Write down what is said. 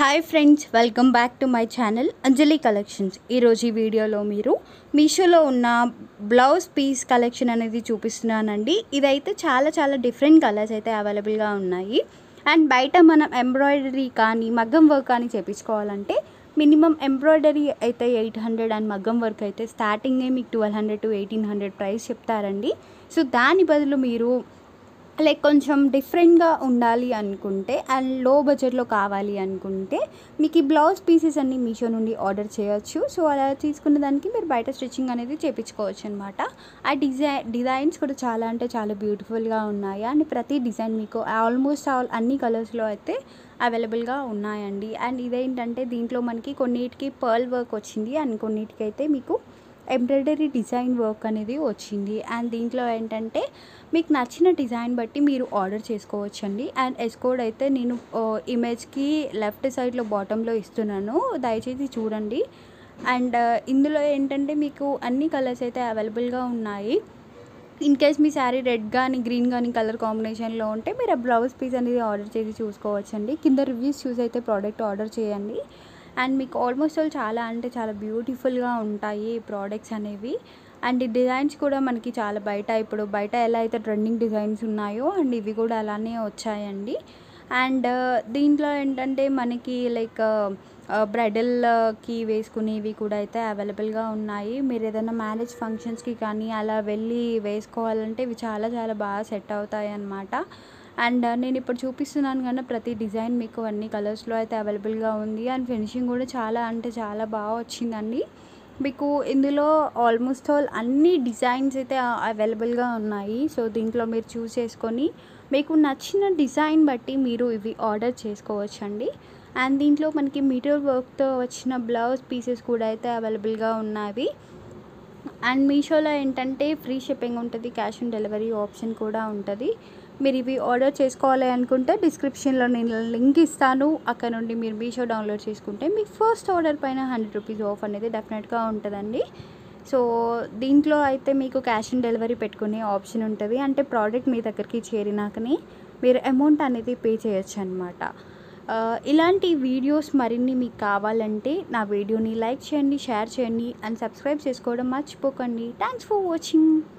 hi friends welcome back to my channel Anjali collections ఈరోజు ఈ వీడియోలో మీరు మీషోలో ఉన్న బ్లౌజ్ పీస్ కలెక్షన్ అనేది చూపిస్తున్నానండి ఇదైతే చాలా చాలా డిఫరెంట్ కలర్స్ అయితే అవైలబుల్గా ఉన్నాయి అండ్ బయట మనం ఎంబ్రాయిడరీ కానీ మగ్గం వర్క్ కానీ చేపించుకోవాలంటే మినిమం ఎంబ్రాయిడరీ అయితే ఎయిట్ హండ్రెడ్ అండ్ మగ్గం వర్క్ అయితే స్టార్టింగే మీకు twelve hundred to eighteen hundred price చెప్తారండి సో దాని బదులు మీరు లైక్ కొంచెం డిఫరెంట్గా ఉండాలి అనుకుంటే అండ్ లో బడ్జెట్లో కావాలి అనుకుంటే మీకు ఈ బ్లౌజ్ పీసెస్ అన్ని మీషో నుండి ఆర్డర్ చేయొచ్చు సో అలా తీసుకున్న దానికి మీరు బయట స్టిచ్చింగ్ అనేది చేయించుకోవచ్చు అనమాట ఆ డిజైన్ డిజైన్స్ కూడా చాలా అంటే చాలా బ్యూటిఫుల్గా ఉన్నాయి అండ్ ప్రతి డిజైన్ మీకు ఆల్మోస్ట్ ఆల్ అన్ని కలర్స్లో అయితే అవైలబుల్గా ఉన్నాయండి అండ్ ఇదేంటంటే దీంట్లో మనకి కొన్నిటికి పర్ల్ వర్క్ వచ్చింది అండ్ కొన్నిటికి అయితే మీకు ఎంబ్రాయిడరీ డిజైన్ వర్క్ అనేది వచ్చింది అండ్ దీంట్లో ఏంటంటే మీకు నచ్చిన డిజైన్ బట్టి మీరు ఆర్డర్ చేసుకోవచ్చండి అండ్ ఎస్ కోడ్ అయితే నేను ఇమేజ్కి లెఫ్ట్ సైడ్లో బాటంలో ఇస్తున్నాను దయచేసి చూడండి అండ్ ఇందులో ఏంటంటే మీకు అన్ని కలర్స్ అయితే అవైలబుల్గా ఉన్నాయి ఇన్ కేస్ మీ శారీ రెడ్ కానీ గ్రీన్ కానీ కలర్ కాంబినేషన్లో ఉంటే మీరు ఆ బ్లౌజ్ పీస్ అనేది ఆర్డర్ చేసి చూసుకోవచ్చండి కింద రివ్యూస్ చూసి అయితే ప్రోడక్ట్ ఆర్డర్ చేయండి అండ్ మీకు ఆల్మోస్ట్ ఆల్ చాలా అంటే చాలా బ్యూటిఫుల్గా ఉంటాయి ఈ ప్రోడక్ట్స్ అనేవి అండ్ ఈ డిజైన్స్ కూడా మనకి చాలా బయట ఇప్పుడు బయట ఎలా అయితే ట్రెండింగ్ డిజైన్స్ ఉన్నాయో అండ్ ఇవి కూడా అలానే వచ్చాయండి అండ్ దీంట్లో ఏంటంటే మనకి లైక్ బ్రైడల్కి వేసుకునేవి కూడా అయితే అవైలబుల్గా ఉన్నాయి మీరు ఏదైనా మ్యారేజ్ ఫంక్షన్స్కి కానీ అలా వెళ్ళి వేసుకోవాలంటే ఇవి చాలా చాలా బాగా సెట్ అవుతాయి అన్నమాట అండ్ నేను ఇప్పుడు చూపిస్తున్నాను కానీ ప్రతి డిజైన్ మీకు అన్ని కలర్స్లో అయితే అవైలబుల్గా ఉంది అండ్ ఫినిషింగ్ కూడా చాలా అంటే చాలా బాగా వచ్చిందండి మీకు ఇందులో ఆల్మోస్ట్ ఆల్ అన్ని డిజైన్స్ అయితే అవైలబుల్గా ఉన్నాయి సో దీంట్లో మీరు చూస్ చేసుకొని మీకు నచ్చిన డిజైన్ బట్టి మీరు ఇవి ఆర్డర్ చేసుకోవచ్చండి అండ్ దీంట్లో మనకి మీటర్ వర్క్తో వచ్చిన బ్లౌజ్ పీసెస్ కూడా అయితే అవైలబుల్గా ఉన్నాయి అండ్ మీషోలో ఏంటంటే ఫ్రీ షిప్పింగ్ ఉంటుంది క్యాష్ ఆన్ డెలివరీ ఆప్షన్ కూడా ఉంటుంది మీరు ఇవి ఆర్డర్ చేసుకోవాలి అనుకుంటే డిస్క్రిప్షన్లో నేను లింక్ ఇస్తాను అక్కడ నుండి మీరు మీషో డౌన్లోడ్ చేసుకుంటే మీ ఫస్ట్ ఆర్డర్ పైన హండ్రెడ్ రూపీస్ ఆఫ్ అనేది డెఫినెట్గా ఉంటుందండి సో దీంట్లో అయితే మీకు క్యాష్ ఆన్ డెలివరీ పెట్టుకునే ఆప్షన్ ఉంటుంది అంటే ప్రోడక్ట్ మీ దగ్గరికి చేరినాకనే మీరు అమౌంట్ అనేది పే చేయొచ్చు అనమాట ఇలాంటి వీడియోస్ మరిన్ని మీకు కావాలంటే నా వీడియోని లైక్ చేయండి షేర్ చేయండి అండ్ సబ్స్క్రైబ్ చేసుకోవడం మర్చిపోకండి థ్యాంక్స్ ఫర్ వాచింగ్